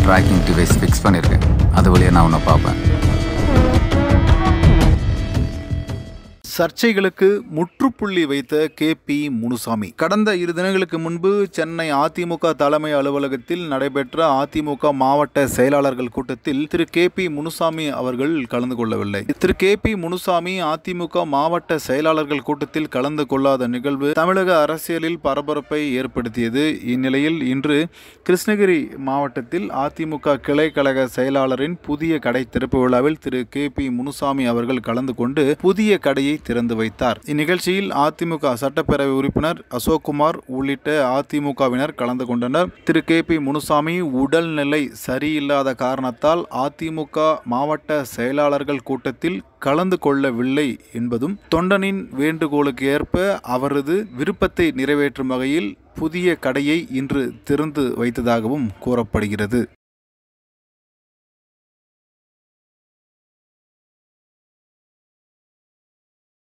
tracking device fix பண்ணியிருக்கேன் அது வழியாக நான் உன்னை பார்ப்பேன் சர்ச்சைகளுக்கு முற்றுப்புள்ளி வைத்த கே பி முனுசாமி கடந்த இரு தினங்களுக்கு முன்பு சென்னை அதிமுக தலைமை அலுவலகத்தில் நடைபெற்ற அதிமுக மாவட்ட செயலாளர்கள் கூட்டத்தில் திரு கே பி முனுசாமி அவர்கள் கலந்து கொள்ளவில்லை திரு கே பி முனுசாமி அதிமுக மாவட்ட செயலாளர்கள் கூட்டத்தில் கலந்து கொள்ளாத நிகழ்வு தமிழக அரசியலில் பரபரப்பை ஏற்படுத்தியது இந்நிலையில் இன்று கிருஷ்ணகிரி மாவட்டத்தில் அதிமுக கிளை கழக செயலாளரின் புதிய கடை திறப்பு விழாவில் திரு கே பி முனுசாமி அவர்கள் கலந்து கொண்டு புதிய கடையை திறந்து வைத்தார் இந்நிகழ்ச்சியில் அதிமுக சட்டப்பேரவை உறுப்பினர் அசோக்குமார் உள்ளிட்ட அதிமுகவினர் கலந்து கொண்டனர் திரு கே பி முனுசாமி உடல்நிலை சரியில்லாத காரணத்தால் அதிமுக மாவட்ட செயலாளர்கள் கூட்டத்தில் கலந்து கொள்ளவில்லை என்பதும் தொண்டனின் வேண்டுகோளுக்கு ஏற்ப அவரது விருப்பத்தை நிறைவேற்றும் வகையில் புதிய கடையை இன்று திறந்து வைத்ததாகவும் கூறப்படுகிறது